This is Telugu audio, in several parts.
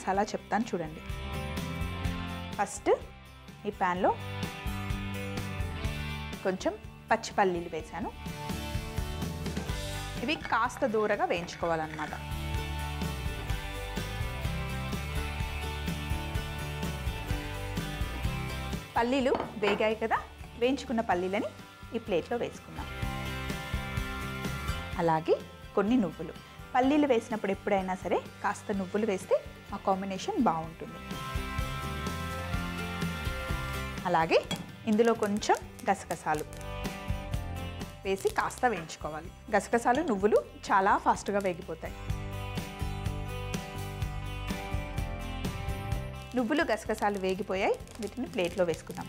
మసాలా చెప్తాను చూడండి ఫస్ట్ ఈ ప్యాన్లో కొంచెం పచ్చి పల్లీలు వేశాను ఇవి కాస్త దూరగా వేయించుకోవాలన్నమాట పల్లీలు వేగాయి కదా వేయించుకున్న పల్లీలని ఈ ప్లేట్లో వేసుకుందాం అలాగే కొన్ని నువ్వులు పల్లీలు వేసినప్పుడు ఎప్పుడైనా సరే కాస్త నువ్వులు వేస్తే ఆ కాంబినేషన్ బాగుంటుంది అలాగే ఇందులో కొంచెం గసగసాలు వేసి కాస్త వేయించుకోవాలి గసగసాలు నువ్వులు చాలా ఫాస్ట్గా వేగిపోతాయి నువ్వులు గసగసాలు వేగిపోయాయి వీటిని ప్లేట్లో వేసుకుందాం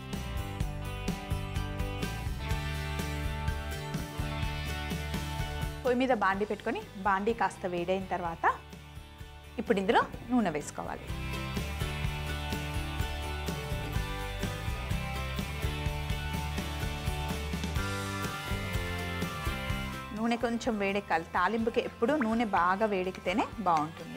పొయ్యి మీద బాండి పెట్టుకొని బాండి కాస్త వేడైన తర్వాత ఇప్పుడు ఇందులో నూనె వేసుకోవాలి నూనె కొంచెం వేడెక్కాలి తాలింపుకి ఎప్పుడు నూనె బాగా వేడెక్కితేనే బాగుంటుంది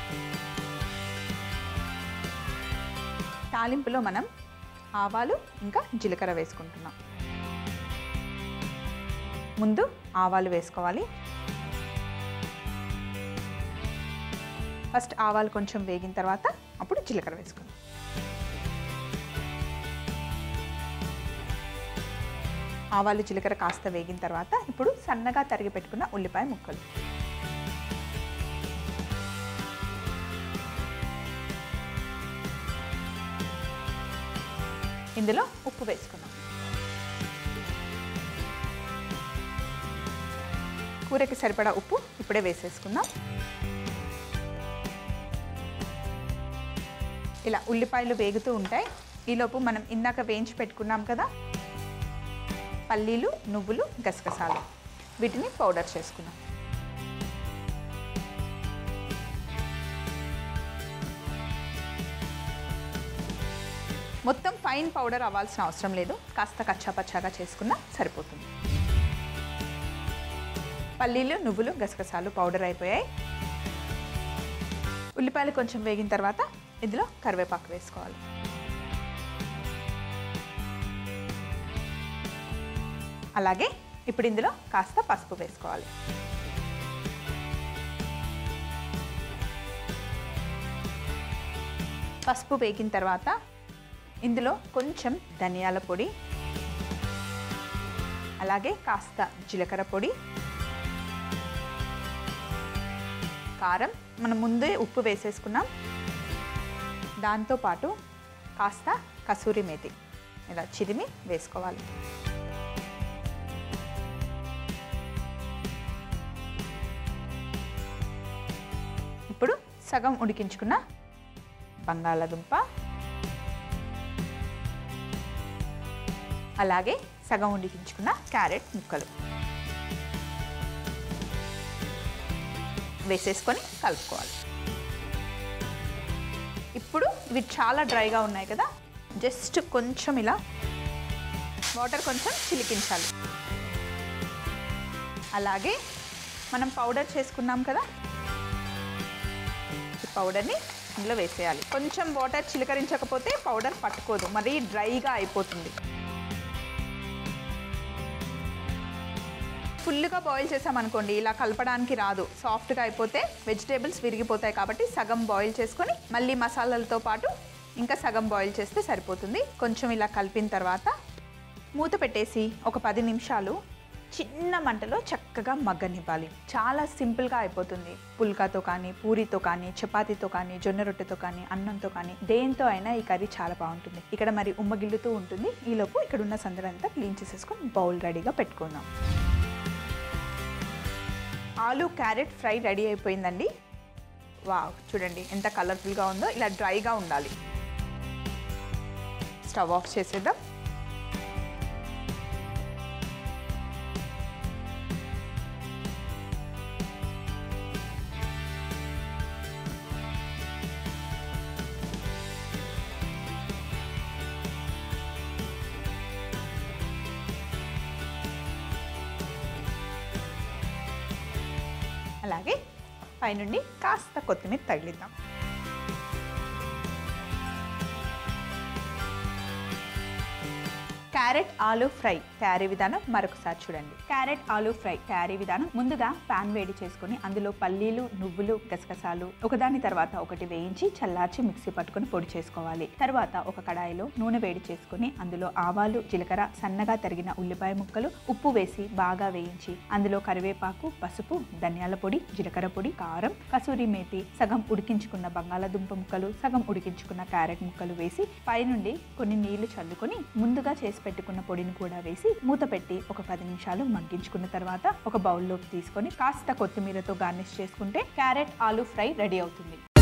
తాలింపులో మనం ఆవాలు ఇంకా జీలకర్ర వేసుకుంటున్నాం ముందు ఆవాలు వేసుకోవాలి ఫస్ట్ ఆవాలు కొంచెం వేగిన తర్వాత అప్పుడు జీలకర్ర వేసుకుందాం ఆవాలు జీలకర్ర కాస్త వేగిన తర్వాత ఇప్పుడు సన్నగా తరిగి పెట్టుకున్న ఉల్లిపాయ ముక్కలు ఇందులో ఉప్పు వేసుకుందాం కూరకి సరిపడా ఉప్పు ఇప్పుడే వేసేసుకుందాం ఇలా ఉల్లిపాయలు వేగుతూ ఉంటాయి ఈలోపు మనం ఇందాక వేయించి పెట్టుకున్నాం కదా పల్లీలు నువ్వులు గసగసాలు వీటిని పౌడర్ చేసుకున్నాం మొత్తం ఫైన్ పౌడర్ అవ్వాల్సిన అవసరం లేదు కాస్త కచ్చాపచ్చాగా చేసుకున్నా సరిపోతుంది పల్లీలు నువ్వులు గసగసాలు పౌడర్ అయిపోయాయి ఉల్లిపాయలు కొంచెం వేగిన తర్వాత ఇందులో కరివేపాకు వేసుకోవాలి అలాగే ఇప్పుడు ఇందులో కాస్త పసుపు వేసుకోవాలి పసుపు వేగిన తర్వాత ఇందులో కొంచెం ధనియాల పొడి అలాగే కాస్త జీలకర్ర పొడి కారం మనం ముందే ఉప్పు వేసేసుకున్నాం దాంతోపాటు కాస్త కసూరి మేతి ఇలా చిరిమి వేసుకోవాలి ఇప్పుడు సగం ఉడికించుకున్న బంగాళాదుంప అలాగే సగం ఉడికించుకున్న క్యారెట్ ముక్కలు వేసేసుకొని కలుపుకోవాలి ఇప్పుడు ఇవి చాలా డ్రైగా ఉన్నాయి కదా జస్ట్ కొంచెం ఇలా వాటర్ కొంచెం చిలికించాలి అలాగే మనం పౌడర్ చేసుకున్నాం కదా ఈ పౌడర్ని ఇందులో వేసేయాలి కొంచెం వాటర్ చిలకరించకపోతే పౌడర్ పట్టుకోదు మరీ డ్రైగా అయిపోతుంది ఫుల్గా బాయిల్ చేసామనుకోండి ఇలా కలపడానికి రాదు సాఫ్ట్గా అయిపోతే వెజిటేబుల్స్ విరిగిపోతాయి కాబట్టి సగం బాయిల్ చేసుకొని మళ్ళీ మసాలాలతో పాటు ఇంకా సగం బాయిల్ చేస్తే సరిపోతుంది కొంచెం ఇలా కలిపిన తర్వాత మూత పెట్టేసి ఒక పది నిమిషాలు చిన్న మంటలో చక్కగా మగ్గనివ్వాలి చాలా సింపుల్గా అయిపోతుంది పుల్కాతో కానీ పూరితో కానీ చపాతీతో కానీ జొన్న రొట్టెతో కానీ అన్నంతో కానీ దేంతో అయినా ఈ కర్రీ చాలా బాగుంటుంది ఇక్కడ మరి ఉమ్మగిల్లుతూ ఉంటుంది ఈలోపు ఇక్కడ ఉన్న సందడంతా క్లీన్ చేసేసుకొని బౌల్ రెడీగా పెట్టుకుందాం ఆలు క్యారెట్ ఫ్రై రెడీ అయిపోయిందండి వావ్ చూడండి ఎంత కలర్ఫుల్గా ఉందో ఇలా డ్రైగా ఉండాలి స్టవ్ ఆఫ్ చేసేద్దాం అలాగే పైనుండి కాస్త కొత్తిమీర తగిలిద్దాం క్యారెట్ ఆలు ఫ్రై తయారీ విధానం మరొకసారి చూడండి క్యారెట్ ఆలు ఫ్రై తయారీ విధానం ముందుగా పాన్ వేడి చేసుకొని అందులో పల్లీలు నువ్వులు గసగసాలు ఒకదాని తర్వాత ఒకటి వేయించి చల్లార్చి మిక్సీ పట్టుకొని పొడి చేసుకోవాలి తర్వాత ఒక కడాయిలో నూనె వేడి చేసుకొని అందులో ఆవాలు జీలకర్ర సన్నగా తరిగిన ఉల్లిపాయ ముక్కలు ఉప్పు వేసి బాగా వేయించి అందులో కరివేపాకు పసుపు ధనియాల పొడి జీలకర్ర పొడి కారం కసూరి మేతి సగం ఉడికించుకున్న బంగాళాదుంప ముక్కలు సగం ఉడికించుకున్న క్యారెట్ ముక్కలు వేసి పైనుండి కొన్ని నీళ్లు చల్లుకొని ముందుగా చేసి పెట్టుకున్న పొడిని కూడా వేసి మూత పెట్టి ఒక పది నిమిషాలు మగ్గించుకున్న తర్వాత ఒక బౌల్లోకి తీసుకొని కాస్త కొత్తిమీరతో గార్నిష్ చేసుకుంటే క్యారెట్ ఆలు ఫ్రై రెడీ అవుతుంది